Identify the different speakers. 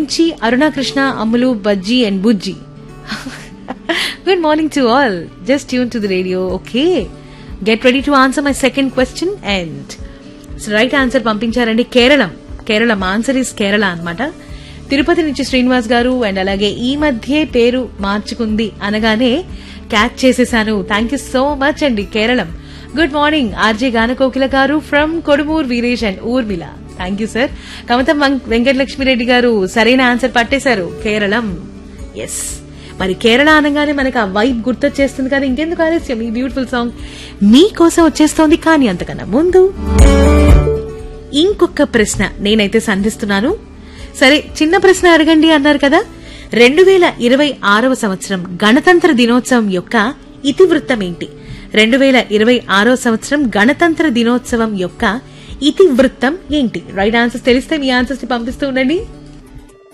Speaker 1: నుంచి Arunakrishna Ammulu Bajji and Bujji good morning to all just tune to the radio okay get ready to answer my second question and right answer పంపించారండి Keralam Keralam answer is Kerala అన్నమాట తిరుపతి నుంచి శ్రీనివాస్ గారు and అలాగే ఈ మధ్యే పేరు మార్చుకుంది అనగానే క్యాచ్ చేసేసాను థ్యాంక్ యూ సో మచ్ అండి Keralam good morning RJ Ganakokila garu from Kodumur Veeresh and Urmila thank you sir Kamatham Venkatalakshmireddy garu సరైన ఆన్సర్ పట్టేశారు కేరళం ఎస్ మరి కేరళ అనగానే మనకు ఆ వైబ్ గుర్తొచ్చేస్తుంది కదా ఇంకెందుకు ఆలస్యం ఈ బ్యూటిఫుల్ సాంగ్ మీకోసం వచ్చేస్తోంది కానీ అంతకన్నా ముందు ఇంకొక ప్రశ్న నేనైతే సంధిస్తున్నాను సరే చిన్న ప్రశ్న అడగండి అన్నారు కదా రెండు వేల ఇరవై ఆరవ సంవత్సరం గణతంత్ర దినోత్సవం యొక్క ఇతివృత్తం ఏంటి రెండు వేల ఇరవై ఆరవ సంవత్సరం గణతంత్ర దినోత్సవం యొక్క ఇతివృత్తం ఏంటి రైట్ ఆన్సర్స్ తెలిస్తే మీ ఆన్సర్స్ ని పంపిస్తూ ఉండండి